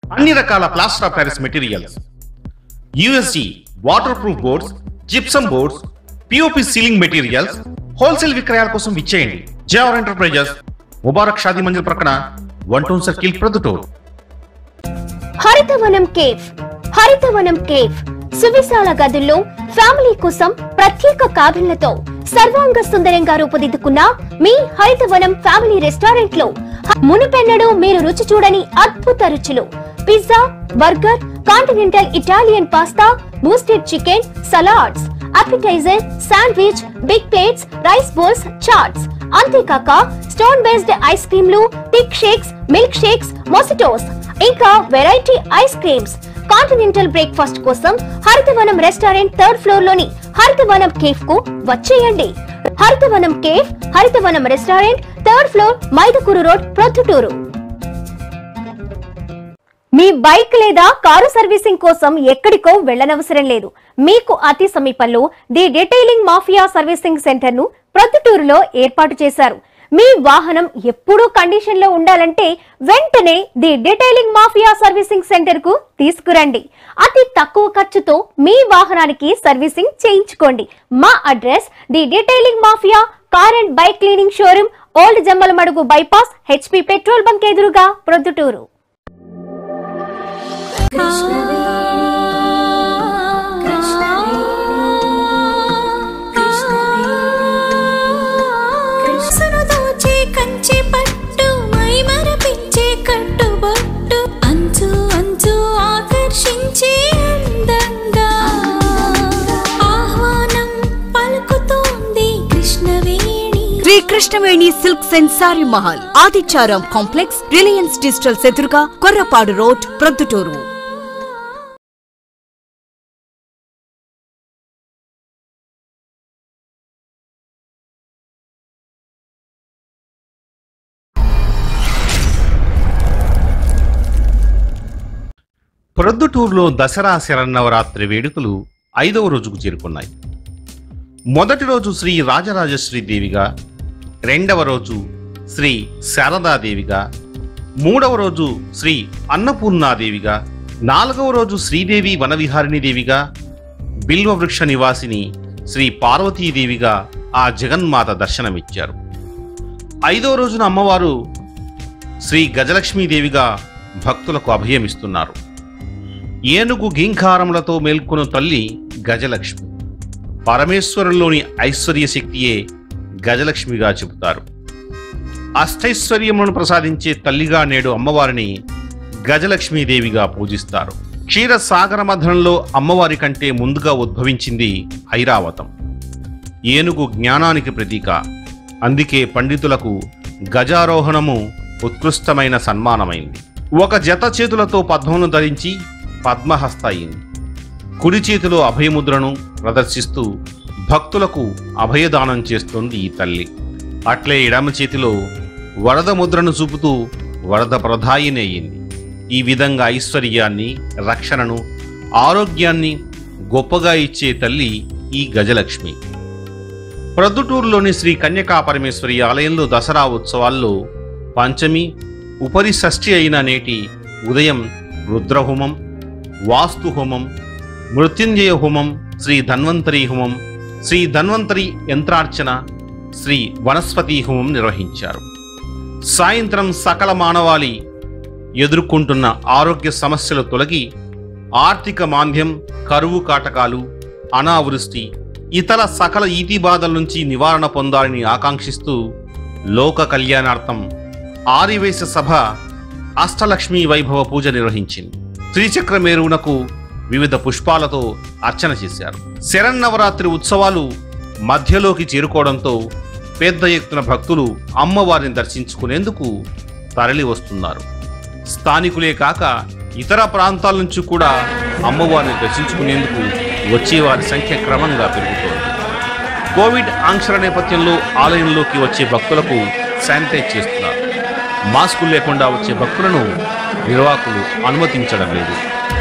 అన్ని రకాల plaster of Paris materials USG water proof boards gypsum boards POP ceiling materials wholesale విక్రయాల కోసం ఇచ్చేయండి జేఆర్ ఎంటర్ప్రైజెస్ ముబారక్ షాదీ మంజిల్ ప్రక్కన one town circle Proddatur Haritavanam cafe Haritavanam cafe సువిశాల గదుల్లో ఫ్యామిలీ కోసం ప్రత్యేక కాబిళ్లతో సర్వాంగ సుందరంగా రూపుదిద్దుకున్న మీ హరితవనం ఫ్యామిలీ రెస్టారెంట్ లో మునుపెన్నడూ మీరు రుచి చూడని అద్భుత రుచులు pizza burger continental Italian pasta boosted chicken salads appetizer sandwich big plates rice bowls chaats అంతేకాక స్టోన్ బేస్డ్ ఐస్ క్రీమ్లు thick shakes milk shakes mojitos ఇంకా variety ice creams continental breakfast కోసం హరితవనం రెస్టారెంట్ థర్డ్ ఫ్లోర్ లోని హరితవనం కేఫ్ కు వచ్చేయండి Haritavanam cafe Haritavanam restaurant third floor Mydukur road Proddatur మీ bike లేదా car servicing కోసం ఎక్కడికో వెళ్ళనవసరం లేదు మీకు అతి సమీపంలో the detailing mafia servicing center ను ప్రొద్దుటూరులో ఏర్పాటు చేశారు మీ వాహనం ఎప్పుడూ కండిషన్ లో ఉండాలంటే వెంటనే the detailing mafia servicing center కు తీసుకురండి అతి తక్కువ ఖర్చుతో మీ వాహనానికి సర్వీసింగ్ చేయించుకోండి మా address the detailing mafia car and bike cleaning showroom old Jammalamadugu bypass HP petrol bunk ఎదురుగా ప్రొద్దుటూరు కృష్ణను దోచే కంచె పట్టు మై మరపించే కట్టుబొట్టు అంచు అంచు ఆకర్షించే అందంగా ఆహ్వానం పలుకుతోంది Krishnaveni Shri Krishnaveni silks and sari Mahal Adicharam complex Reliance digital ఎదురుగా కొర్రపాడు రోడ్ ప్రొద్దుటూరు ప్రొద్దుటూరులో దసరా శరన్నవరాత్రి వేడుకలు ఐదవ రోజుకు చేరుకున్నాయి మొదటి రోజు శ్రీ రాజరాజశ్రీ దేవిగా రెండవ రోజు శ్రీ శారదాదేవిగా మూడవ రోజు శ్రీ అన్నపూర్ణాదేవిగా నాలుగవ రోజు శ్రీదేవి వనవిహారిణి దేవిగా బిల్వవృక్ష నివాసిని శ్రీ పార్వతీదేవిగా ఆ జగన్మాత దర్శనమిచ్చారు ఐదవ రోజున అమ్మవారు శ్రీ గజలక్ష్మీదేవిగా భక్తులకు అభయమిస్తున్నారు ఏనుగు గింకారములతో మేల్కొను తల్లి గజలక్ష్మి పరమేశ్వరుల్లోని ఐశ్వర్య శక్తియే గజలక్ష్మిగా చెబుతారు అష్టైశ్వర్యములను ప్రసాదించే తల్లిగా నేడు అమ్మవారిని గజలక్ష్మీదేవిగా పూజిస్తారు క్షీరసాగర మథనంలో అమ్మవారి కంటే ముందుగా ఉద్భవించింది ఐరావతం ఏనుగు జ్ఞానానికి ప్రతీక అందుకే పండితులకు గజారోహణము ఉత్కృష్టమైన సన్మానమైంది ఒక జత చేతులతో పద్మమును ధరించి పద్మహస్త అయింది కుడి చేతిలో అభయముద్రను ప్రదర్శిస్తూ భక్తులకు అభయదానం చేస్తుంది ఈ తల్లి అట్లే ఎడమ చేతిలో వరద ముద్రను చూపుతూ వరద ప్రధాయిని అయ్యింది ఈ విధంగా ఐశ్వర్యాన్ని రక్షణను ఆరోగ్యాన్ని గొప్పగా ఇచ్చే తల్లి ఈ గజలక్ష్మి ప్రొద్దుటూరులోని శ్రీ కన్యకా పరమేశ్వరి ఆలయంలో దసరా ఉత్సవాల్లో పంచమి ఉపరి షష్ఠి అయిన నేటి ఉదయం రుద్రహోమం వాస్తు హోమం మృత్యుంజయ హోమం శ్రీ ధన్వంతరి హోమం శ్రీ ధన్వంతరి యంత్రార్చన శ్రీ వనస్పతి హోమం నిర్వహించారు సాయంత్రం సకల మానవాళి ఎదుర్కొంటున్న ఆరోగ్య సమస్యలు తొలగి ఆర్థిక మాంద్యం కరువు కాటకాలు అనావృష్టి ఇతర సకల ఈతి బాధల నుంచి నివారణ పొందాలని ఆకాంక్షిస్తూ లోక కళ్యాణార్థం ఆరివేశ సభ అష్టలక్ష్మీ వైభవ పూజ నిర్వహించింది శ్రీచక్ర మేరువునకు వివిధ పుష్పాలతో అర్చన చేశారు శరన్నవరాత్రి ఉత్సవాలు మధ్యలోకి చేరుకోవడంతో పెద్ద ఎత్తున భక్తులు అమ్మవారిని దర్శించుకునేందుకు తరలి వస్తున్నారు స్థానికులే కాక ఇతర ప్రాంతాల నుంచి కూడా అమ్మవారిని దర్శించుకునేందుకు వచ్చేవారి సంఖ్య క్రమంగా పెరుగుతోంది కోవిడ్ ఆంక్షల నేపథ్యంలో ఆలయంలోకి వచ్చే భక్తులకు శానిటైజ్ చేస్తున్నారు మాస్కులు లేకుండా వచ్చే భక్తులను నిర్వాహకులు అనుమతించడం లేదు